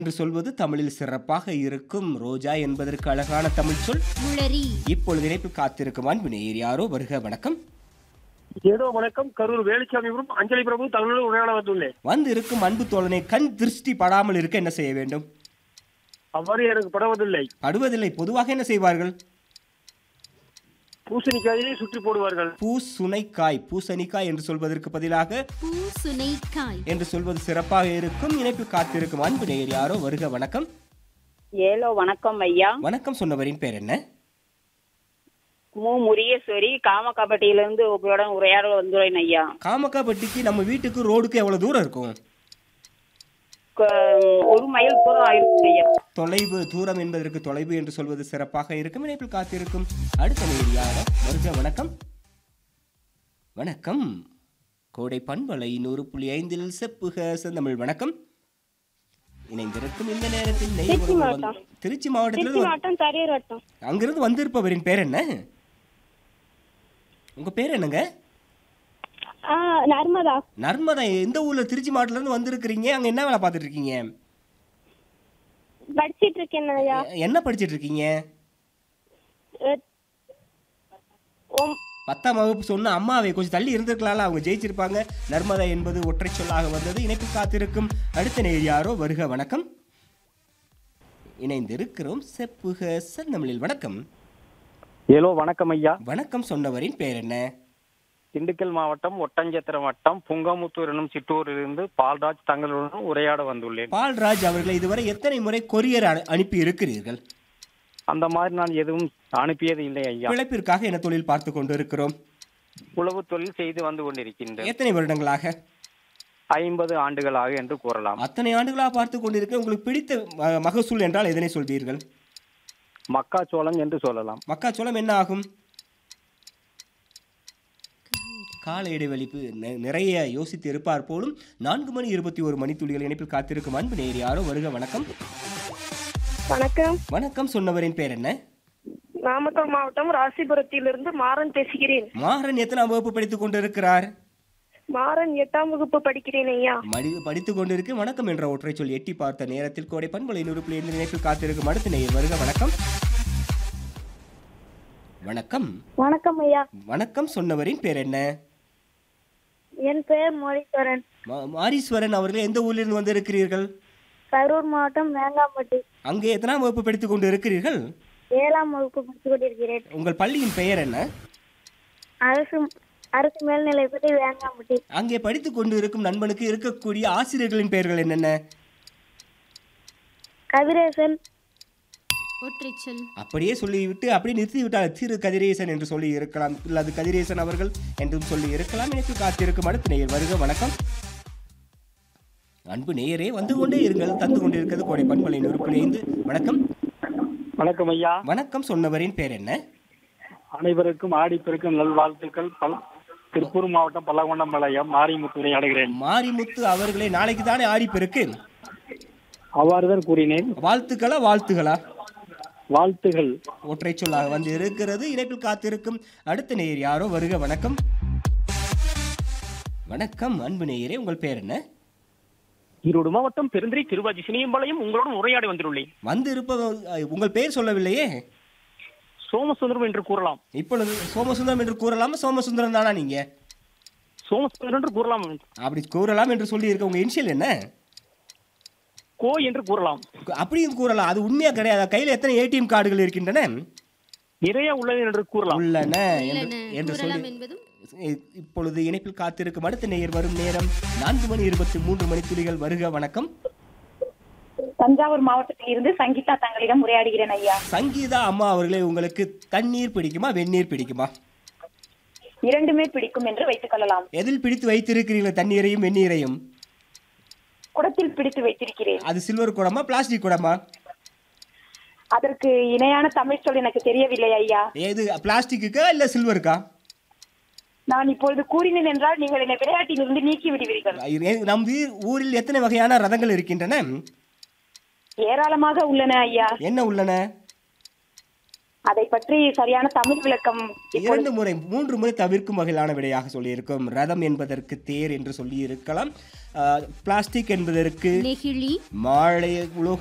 என்று சொல்வது தமிழில் சிறப்பாக இருக்கும் ரோஜா என்பதற்கு அழகான தமிழ் சொல் முளரி இப்பொழுது இணைப்பில் காத்திருக்கும் அன்பு நேயர் யாரோ வருக வணக்கம் ஏதோ வணக்கம் கரூர் வேலுச்சாமிபுரம் அஞ்சலி பிரபு தமிழோடு உரையாட வந்துள்ளேன் வந்து இருக்கும் அன்பு தோழனை கண் திருஷ்டி படாமல் இருக்க என்ன செய்ய வேண்டும் அவ்வாறு எனக்கு படுவதில்லை படுவதில்லை பொதுவாக என்ன செய்வார்கள் பூசணிக்காயை சுற்றி போடுவார்கள் பூசுனைக்காய் பூசணிக்காய் என்று சொல்வதற்கு பதிலாக பூ சுனைக்காய் என்று சொல்வது சிறப்பாக இருக்கும் இணைப்பில் காத்திருக்கும் அன்பு நேயர் யாரோ வருக வணக்கம் ஏலோ வணக்கம் ஐயா வணக்கம் சொன்னவரின் பேர் என்ன மு முரியேஸ்வரி காமக்காப்பட்டியிலிருந்து உங்களோட உரையாட வந்துள்ளேன் ஐயா காமக்காப்பட்டிக்கு நம்ம வீட்டுக்கு ரோடுக்கு எவ்வளவு தூரம் இருக்கும் க- ஒரு மைல் தூரம் ஆயிருக்கும் ஐயா தொலைவு தூரம் என்பதற்கு தொலைவு என்று சொல்வது சிறப்பாக இருக்கும் இணைப்பில் காத்திருக்கும் அடுத்த நேயர் யாரோ வருக வணக்கம் வணக்கம் கோடை பண்பலை நூறு புள்ளி ஐந்தில் செப்புக செந்தமிழ் வணக்கம் இணைந்திருக்கும் இந்த நேரத்தில் நெய் திருச்சி உணவு மாவட்டம். வந்து- திருச்சி திருச்சி மாவட்டத்தில் மாவட்டம் தரையூர் வட்டம் அங்கிருந்து வந்திருப்பவரின் பேர் என்ன உங்க பேர் என்னங்க ஆ நர்மதா நர்மதா எந்த ஊர்ல திருச்சி மாவட்டத்துல இருந்து வந்திருக்கிறீங்க அங்க என்ன வேலை பார்த்துட்டு இருக்கீங்க படிச்சிட்டு இருக்கேன் ஐயா எ- என்ன படிச்சிட்டு இருக்கீங்க எ- ஒம்- பத்தாம் வகுப்பு சொன்ன அம்மாவை கொஞ்சம் தள்ளி இருந்திருக்கலாம்ல அவங்க ஜெயிச்சிருப்பாங்க நர்மதா என்பது ஒற்றை சொல்லாக வந்தது இணைப்பு காத்திருக்கும் அடுத்த நேர் யாரோ வருக வணக்கம் இணைந்திருக்கிறோம் செப்புக செந்தமிழில் வணக்கம் ஏலோ வணக்கம் ஐயா வணக்கம் சொன்னவரின் பேர் என்ன திண்டுக்கல் மாவட்டம் ஒட்டஞ்சத்திரம் வட்டம் புங்கமுத்தூர் எனும் சிற்றூரிலிருந்து பால்ராஜ் தங்களுடன் உரையாட வந்துள்ளேன் பால்ராஜ் அவர்களை இதுவரை எத்தனை முறை கொரியர் அனு- அனுப்பி இருக்கிறீர்கள் அந்த மாதிரி நான் எதுவும் அனுப்பியது இல்லை ஐயா பிழைப்பிற்காக என்ன தொழில் பார்த்து கொண்டிருக்கிறோம் உழவு தொழில் செய்து வந்து கொண்டிருக்கின்றேன் எத்தனை வருடங்களாக ஐம்பது ஆண்டுகளாக என்று கூறலாம் அத்தனை ஆண்டுகளாக பார்த்து கொண்டிருக்க உங்களுக்கு பிடித்த ம- மகசூல் என்றால் எதனை சொல்வீர்கள் மக்காச்சோளம் என்று சொல்லலாம் மக்காச்சோளம் என்ன ஆகும் கால இடைவெளிப்பு நி- நிறைய யோசித்து இருப்பார் போலும் நான்கு மணி இருபத்தி ஒரு மணித்துளிகள் இணைப்பில் காத்திருக்கும் அன்பு நேர் யாரோ வருக வணக்கம் வணக்கம் வணக்கம் சொன்னவரின் பேர் என்ன நாமக்கல் மாவட்டம் ராசிபுரத்திலிருந்து மாறன் பேசுகிறேன் மாறன் எத்தனாம் வகுப்பு படித்துக் கொண்டிருக்கிறார் மாறன் எட்டாம் வகுப்பு படிக்கிறேன் ஐயா மடி படித்துக் கொண்டிருக்கு வணக்கம் என்ற ஒற்றை சொல் எட்டி பார்த்த நேரத்தில் கோடை பண்பலை நூறு இருந்து இணைப்பில் காத்திருக்கும் அடுத்த நேயர் வருக வணக்கம் வணக்கம் வணக்கம் ஐயா வணக்கம் சொன்னவரின் பேர் என்ன என் பெயர் மொழித்தரன் மா- மாரீஸ்வரன் அவர்கள் எந்த ஊரிலிருந்து வந்திருக்கிறீர்கள் கரூர் மாவட்டம் வேங்காம்பட்டி அங்கே எத்தனாம் வகுப்பு படித்துக் கொண்டு இருக்கிறீர்கள் ஏழாம் வகுப்பு படித்துக் கொண்டிருக்கிறேன் உங்கள் பள்ளியின் பெயர் என்ன அரசு அரசு மேல்நிலைப்பள்ளி வேங்காம்பட்டி அங்கே படித்துக் கொண்டு இருக்கும் நண்பனுக்கு இருக்கக்கூடிய ஆசிரியர்களின் பெயர்கள் என்னென்ன கதிரேசன் ஒற்றை சொல் அப்படியே சொல்லிவிட்டு அப்படியே நிறுத்தி விட்டால் திரு கதிரேசன் என்று சொல்லி இருக்கலாம் அல்லது கதிரேசன் அவர்கள் என்றும் சொல்லி இருக்கலாம் எனக்கு காத்திருக்கும் அடுத்த நேயர் வருக வணக்கம் அன்பு நேயரே வந்து கொண்டே இருங்கள் தந்து கொண்டிருக்கிறது கோடை பண்பலை நூறு ஐந்து வணக்கம் வணக்கம் ஐயா வணக்கம் சொன்னவரின் பேர் என்ன அனைவருக்கும் ஆடிப்பெருக்கும் நல்வாழ்த்துக்கள் பல் திருப்பூர் மாவட்டம் பல்லகொண்டம் பாளையம் மாரிமுத்து உரையாடுகிறேன் மாரிமுத்து அவர்களே நாளைக்கு தானே ஆடிப்பெருக்கு அவ்வாறுதான் கூறினேன் வாழ்த்துக்களா வாழ்த்துகளா வாழ்த்துகள் ஒற்றை சொல்லாக வந்து இருக்கிறது இணைப்பில் காத்திருக்கும் அடுத்த நேயர் யாரோ வருக வணக்கம் வணக்கம் அன்பு நேயரே உங்கள் பேர் என்ன ஈரோடு மாவட்டம் பெருந்திரை திருவாஜி சினியம்பாளையம் உங்களுடன் உரையாடி வந்துள்ளேன் வந்து இருப்ப உங்கள் பெயர் சொல்லவில்லையே சோமசுந்தரம் என்று கூறலாம் இப்பொழுது சோமசுந்தரம் என்று கூறலாமா சோமசுந்தரம் தானா நீங்க சோமசுந்தரம் என்று கூறலாம் அப்படி கூறலாம் என்று சொல்லி இருக்க உங்க இனிஷியல் என்ன கோ என்று கூறலாம் அப்படியும் கூறலாம் அது உண்மையா கிடையாது கையில் எத்தனை ஏடிஎம் கார்டுகள் இருக்கின்றன நிறைய உள்ளது என்று கூறலாம் உள்ளன என்று உள்ளன என்று கூறலாம் சொல்லி என்பதும் இ- இப்பொழுது இணைப்பில் காத்திருக்கும் அடுத்த நேயர் வரும் நேரம் நான்கு மணி இருபத்தி மூன்று மணி துளிகள் வருக வணக்கம் தஞ்சாவூர் மாவட்டத்தில் இருந்து சங்கீதா தங்களிடம் உரையாடுகிறேன் ஐயா சங்கீதா அம்மா அவர்களே உங்களுக்கு தண்ணீர் பிடிக்குமா வெந்நீர் பிடிக்குமா இரண்டுமே பிடிக்கும் என்று வைத்துக் கொள்ளலாம் எதில் பிடித்து வைத்திருக்கிறீர்கள் தண்ணீரையும் வெந்நீரையும் குடத்தில் பிடித்து வைத்திருக்கிறேன் அது சில்வர் குடமா பிளாஸ்டிக் குடமா அதற்கு இணையான தமிழ் சொல் எனக்கு தெரியவில்லை ஐயா ஏது பிளாஸ்டிக்குக்கா இல்ல சில்வருக்கா நான் இப்பொழுது கூறினேன் என்றால் நீங்கள் என்னை விளையாட்டிலிருந்து நீக்கி விடுவீர்கள் ஏ- நம் வீ- ஊரில் எத்தனை வகையான ரதங்கள் இருக்கின்றன ஏராளமாக உள்ளன ஐயா என்ன உள்ளன அதை பற்றி சரியான தமிழ் விளக்கம் இப்பொழுது இரண்டு முறை மூன்று முறை தவிர்க்கும் வகையிலான விடையாக சொல்லியிருக்கும் ரதம் என்பதற்கு தேர் என்று சொல்லி இருக்கலாம் பிளாஸ்டிக் என்பதற்கு நெகிழி மாழை உலோக